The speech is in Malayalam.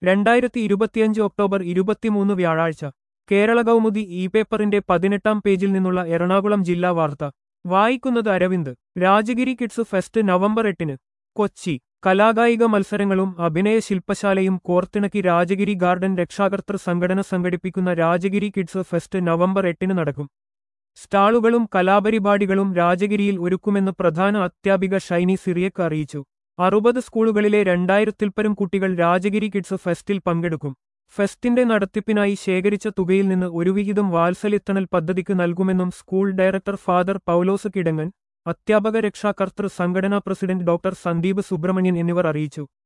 രണ്ടായിരത്തി ഇരുപത്തിയഞ്ച് ഒക്ടോബർ ഇരുപത്തിമൂന്ന് വ്യാഴാഴ്ച കേരള കൗമുദി ഇ പേപ്പറിന്റെ പതിനെട്ടാം പേജിൽ നിന്നുള്ള എറണാകുളം ജില്ലാ വാർത്ത വായിക്കുന്നത് Aravind Rajagiri kids fest November എട്ടിന് കൊച്ചി കലാകായിക മത്സരങ്ങളും അഭിനയ ശില്പശാലയും കോർത്തിണക്കി രാജഗിരി ഗാർഡൻ രക്ഷാകർതൃ സംഘടന സംഘടിപ്പിക്കുന്ന രാജഗിരി കിഡ്സ് ഫെസ്റ്റ് നവംബർ എട്ടിന് നടക്കും സ്റ്റാളുകളും കലാപരിപാടികളും രാജഗിരിയിൽ ഒരുക്കുമെന്ന് പ്രധാന അധ്യാപിക ഷൈനി സിറിയക്ക് അറിയിച്ചു അറുപത് സ്കൂളുകളിലെ രണ്ടായിരത്തിൽപ്പരം കുട്ടികൾ രാജഗിരി കിഡ്സ് ഫെസ്റ്റിൽ പങ്കെടുക്കും ഫെസ്റ്റിന്റെ നടത്തിപ്പിനായി ശേഖരിച്ച തുകയിൽ നിന്ന് ഒരു വിഹിതം വാത്സല്യത്തണൽ പദ്ധതിക്ക് നൽകുമെന്നും school director father Paulose Kidangan അധ്യാപക രക്ഷാകർതൃ സംഘടനാ പ്രസിഡന്റ് ഡോക്ടർ സന്ദീപ് സുബ്രഹ്മണ്യൻ എന്നിവർ അറിയിച്ചു